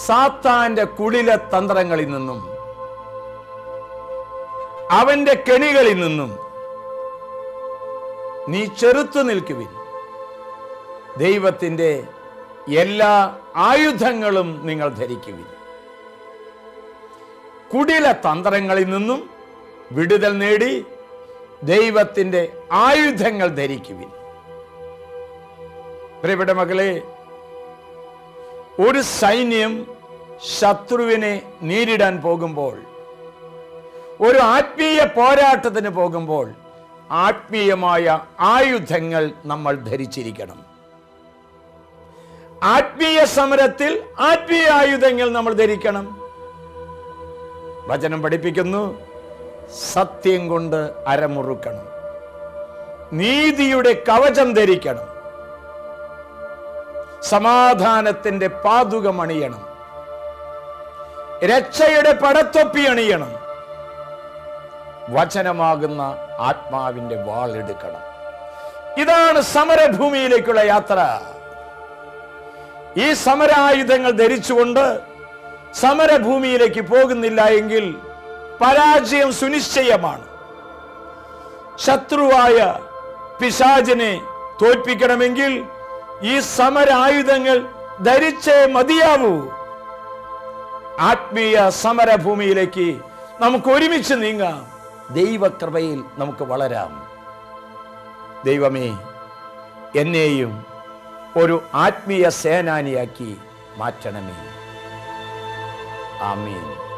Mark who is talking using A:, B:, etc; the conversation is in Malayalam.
A: സാത്താന്റെ കുളില തന്ത്രങ്ങളിൽ നിന്നും അവന്റെ കെണികളിൽ നിന്നും നീ ചെറുത്തു നിൽക്കുവിൻ ദൈവത്തിന്റെ എല്ലാ ആയുധങ്ങളും നിങ്ങൾ ധരിക്കുവിൻ കുടില തന്ത്രങ്ങളിൽ നിന്നും വിടുതൽ നേടി ദൈവത്തിന്റെ ആയുധങ്ങൾ ധരിക്കുവിൻ പ്രിയപ്പെട്ട മകളെ ഒരു സൈന്യം ശത്രുവിനെ നേരിടാൻ പോകുമ്പോൾ ഒരു ആത്മീയ പോരാട്ടത്തിന് പോകുമ്പോൾ ആത്മീയമായ ആയുധങ്ങൾ നമ്മൾ ധരിച്ചിരിക്കണം ആത്മീയ സമരത്തിൽ ആത്മീയ ആയുധങ്ങൾ നമ്മൾ ധരിക്കണം വചനം പഠിപ്പിക്കുന്നു സത്യം കൊണ്ട് അരമുറുക്കണം നീതിയുടെ കവചം ധരിക്കണം സമാധാനത്തിന്റെ പാതുകം അണിയണം രക്ഷയുടെ പടത്തൊപ്പി അണിയണം വചനമാകുന്ന ആത്മാവിന്റെ വാളെടുക്കണം ഇതാണ് സമരഭൂമിയിലേക്കുള്ള യാത്ര ഈ സമരായുധങ്ങൾ ധരിച്ചുകൊണ്ട് സമരഭൂമിയിലേക്ക് പോകുന്നില്ല എങ്കിൽ പരാജയം സുനിശ്ചയമാണ് ശത്രുവായ പിശാചിനെ തോൽപ്പിക്കണമെങ്കിൽ ഈ സമരായുധങ്ങൾ ധരിച്ചേ മതിയാവൂ ആത്മീയ സമരഭൂമിയിലേക്ക് നമുക്ക് ഒരുമിച്ച് നീങ്ങാം ദൈവകൃപയിൽ നമുക്ക് വളരാം ദൈവമേ എന്നെയും ഒരു ആത്മീയ സേനാനിയാക്കി മാറ്റണമേ ആമീൻ